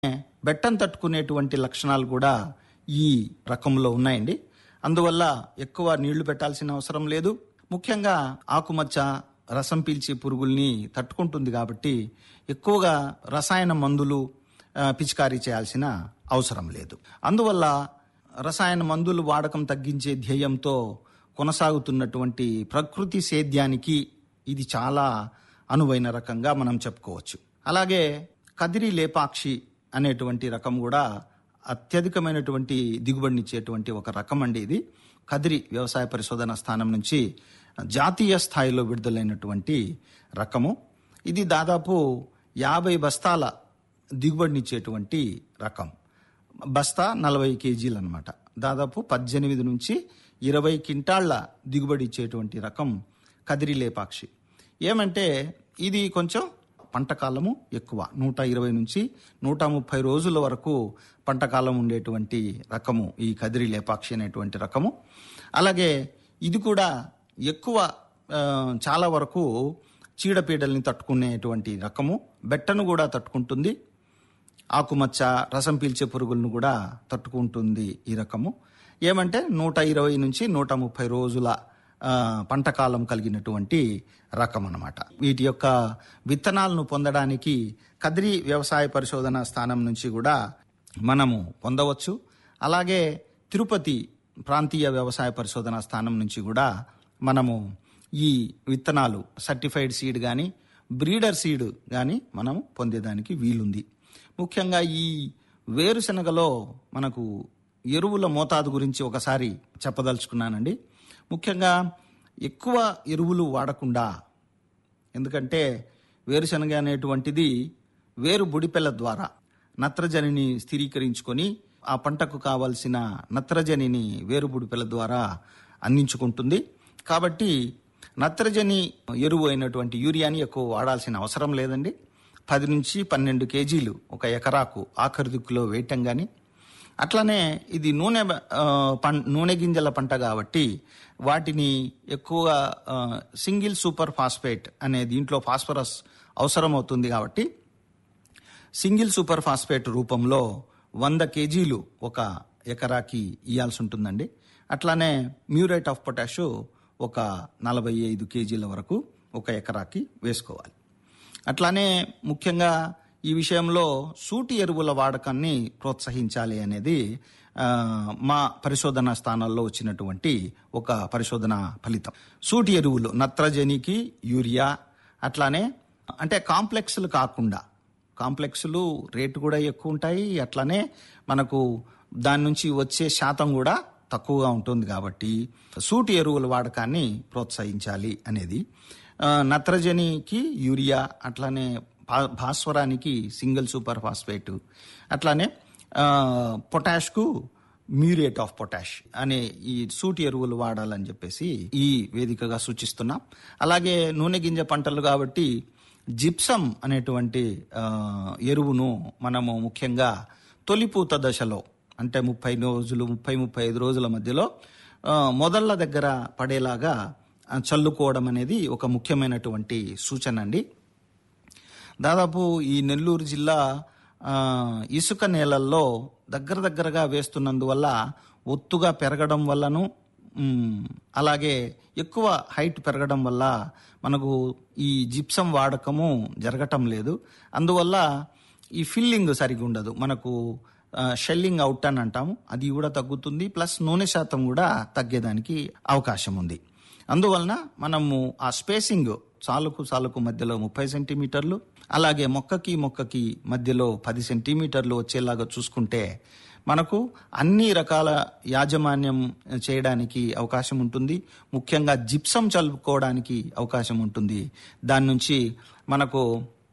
బెట్టం తట్టుకునేటువంటి లక్షణాలు కూడా ఈ రకంలో ఉన్నాయండి అందువల్ల ఎక్కువ నీళ్లు పెట్టాల్సిన అవసరం లేదు ముఖ్యంగా ఆకుమచ్చ రసం పీల్చే పురుగుల్ని తట్టుకుంటుంది కాబట్టి ఎక్కువగా రసాయన మందులు ఆ, పిచికారీ చేయాల్సిన అవసరం లేదు అందువల్ల రసాయన మందులు వాడకం తగ్గించే ధ్యేయంతో కొనసాగుతున్నటువంటి ప్రకృతి సేద్యానికి ఇది చాలా అనువైన రకంగా మనం చెప్పుకోవచ్చు అలాగే కదిరి లేపాక్షి అనేటువంటి రకం కూడా అత్యధికమైనటువంటి దిగుబడినిచ్చేటువంటి ఒక రకం అండి ఇది కదిరి వ్యవసాయ పరిశోధన స్థానం నుంచి జాతీయ స్థాయిలో విడుదలైనటువంటి రకము ఇది దాదాపు యాభై బస్తాల దిగుబడినిచ్చేటువంటి రకం బస్తా నలభై కేజీలు అనమాట దాదాపు పద్దెనిమిది నుంచి ఇరవై క్వింటాళ్ల దిగుబడి ఇచ్చేటువంటి రకం కదిరి లేపాక్షి ఏమంటే ఇది కొంచెం పంట కాలము ఎక్కువ నూట ఇరవై నుంచి నూట ముప్పై రోజుల వరకు పంట కాలం ఉండేటువంటి రకము ఈ కదిరి లేపాక్షి అనేటువంటి రకము అలాగే ఇది కూడా ఎక్కువ ఆ, చాలా వరకు చీడపీడల్ని తట్టుకునేటువంటి రకము బెట్టను కూడా తట్టుకుంటుంది ఆకుమచ్చ రసం పీల్చే పురుగులను కూడా తట్టుకుంటుంది ఈ రకము ఏమంటే నూట ఇరవై నుంచి నూట ముప్పై రోజుల ఆ, పంట కాలం కలిగినటువంటి రకం అన్నమాట వీటి యొక్క విత్తనాలను పొందడానికి కదిరి వ్యవసాయ పరిశోధన స్థానం నుంచి కూడా మనము పొందవచ్చు అలాగే తిరుపతి ప్రాంతీయ వ్యవసాయ పరిశోధన స్థానం నుంచి కూడా మనము ఈ విత్తనాలు సర్టిఫైడ్ సీడ్ కానీ బ్రీడర్ సీడ్ కానీ మనం పొందేదానికి వీలుంది ముఖ్యంగా ఈ వేరుశనగలో మనకు ఎరువుల మోతాదు గురించి ఒకసారి చెప్పదలుచుకున్నానండి ముఖ్యంగా ఎక్కువ ఎరువులు వాడకుండా ఎందుకంటే వేరుశనగ అనేటువంటిది వేరు బుడిపెల ద్వారా నత్రజనిని స్థిరీకరించుకొని ఆ పంటకు కావలసిన నత్రజనిని వేరు బుడిపెల ద్వారా అందించుకుంటుంది కాబట్టి నత్రజని ఎరువు అయినటువంటి యూరియాని ఎక్కువ వాడాల్సిన అవసరం లేదండి పది నుంచి పన్నెండు కేజీలు ఒక ఎకరాకు ఆఖరి దిక్కులో వేయటం కానీ అట్లానే ఇది నూనె ఆ, పం నూనె గింజల పంట కాబట్టి వాటిని ఎక్కువగా ఆ, సింగిల్ సూపర్ ఫాస్ఫేట్ అనే దీంట్లో ఫాస్ఫరస్ అవసరం అవుతుంది కాబట్టి సింగిల్ సూపర్ ఫాస్ఫేట్ రూపంలో వంద కేజీలు ఒక ఎకరాకి ఇవ్వాల్సి ఉంటుందండి అట్లానే మ్యూరేట్ ఆఫ్ పొటాషు ఒక నలభై ఐదు కేజీల వరకు ఒక ఎకరాకి వేసుకోవాలి అట్లానే ముఖ్యంగా ఈ విషయంలో సూటి ఎరువుల వాడకాన్ని ప్రోత్సహించాలి అనేది ఆ, మా పరిశోధన స్థానాల్లో వచ్చినటువంటి ఒక పరిశోధన ఫలితం సూటి ఎరువులు నత్రజనికి యూరియా అట్లానే అంటే కాంప్లెక్స్లు కాకుండా కాంప్లెక్స్లు రేటు కూడా ఎక్కువ ఉంటాయి అట్లానే మనకు దాని నుంచి వచ్చే శాతం కూడా తక్కువగా ఉంటుంది కాబట్టి సూటి ఎరువుల వాడకాన్ని ప్రోత్సహించాలి అనేది ఆ, నత్రజనికి యూరియా అట్లానే భా- భాస్వరానికి సింగిల్ సూపర్ ఫాస్ఫేట్ అట్లానే ఆ, పొటాష్కు మ్యూరేట్ ఆఫ్ పొటాష్ అనే ఈ సూటి ఎరువులు వాడాలని చెప్పేసి ఈ వేదికగా సూచిస్తున్నాం అలాగే నూనె గింజ పంటలు కాబట్టి జిప్సం అనేటువంటి ఆ, ఎరువును మనము ముఖ్యంగా తొలిపూత దశలో అంటే ముప్పై రోజులు ముప్పై ముప్పై ఐదు రోజుల మధ్యలో ఆ, మొదళ్ళ దగ్గర పడేలాగా ఆ, చల్లుకోవడం అనేది ఒక ముఖ్యమైనటువంటి సూచన అండి దాదాపు ఈ నెల్లూరు జిల్లా ఆ, ఇసుక నేలల్లో దగ్గర దగ్గరగా వేస్తున్నందువల్ల ఒత్తుగా పెరగడం వల్లను మ్, అలాగే ఎక్కువ హైట్ పెరగడం వల్ల మనకు ఈ జిప్సం వాడకము జరగటం లేదు అందువల్ల ఈ ఫిల్లింగ్ సరిగా ఉండదు మనకు షెల్లింగ్ అవుట్ అని అంటాము అది కూడా తగ్గుతుంది ప్లస్ నూనె శాతం కూడా తగ్గేదానికి అవకాశం ఉంది అందువలన మనము ఆ స్పేసింగ్ చాలుకు చాలుకు మధ్యలో ముప్పై సెంటీమీటర్లు అలాగే మొక్కకి మొక్కకి మధ్యలో పది సెంటీమీటర్లు వచ్చేలాగా చూసుకుంటే మనకు అన్ని రకాల యాజమాన్యం చేయడానికి అవకాశం ఉంటుంది ముఖ్యంగా జిప్సం చల్లుకోవడానికి అవకాశం ఉంటుంది దాని నుంచి మనకు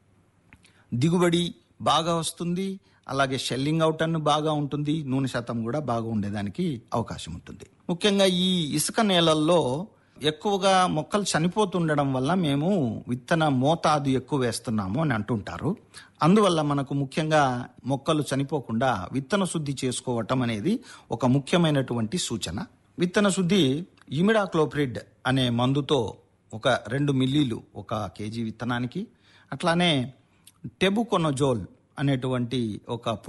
దిగుబడి బాగా వస్తుంది అలాగే షెల్లింగ్ అవుట్ అನ್ನು బాగా ఉంటుంది నూనె శాతం కూడా బాగా ఉండేదానికి అవకాశం ఉంటుంది ముఖ్యంగా ఈ ఇసుక నేలల్లో ఎక్కువగా మొక్కలు చనిపోతుండడం వల్ల మేము విత్తన మోతాదు ఎక్కువ వేస్తున్నాము అని అంటుంటారు అందువల్ల మనకు ముఖ్యంగా మొక్కలు చనిపోకుండా విత్తన శుద్ధి చేసుకోవటం అనేది ఒక ముఖ్యమైనటువంటి సూచన విత్తన శుద్ధి ఇమిడాక్లోప్రిడ్ అనే మందుతో ఒక రెండు మిల్లీలు ఒక కేజీ విత్తనానికి అట్లానే టెబుకొనజోల్ అనేటువంటి ఒక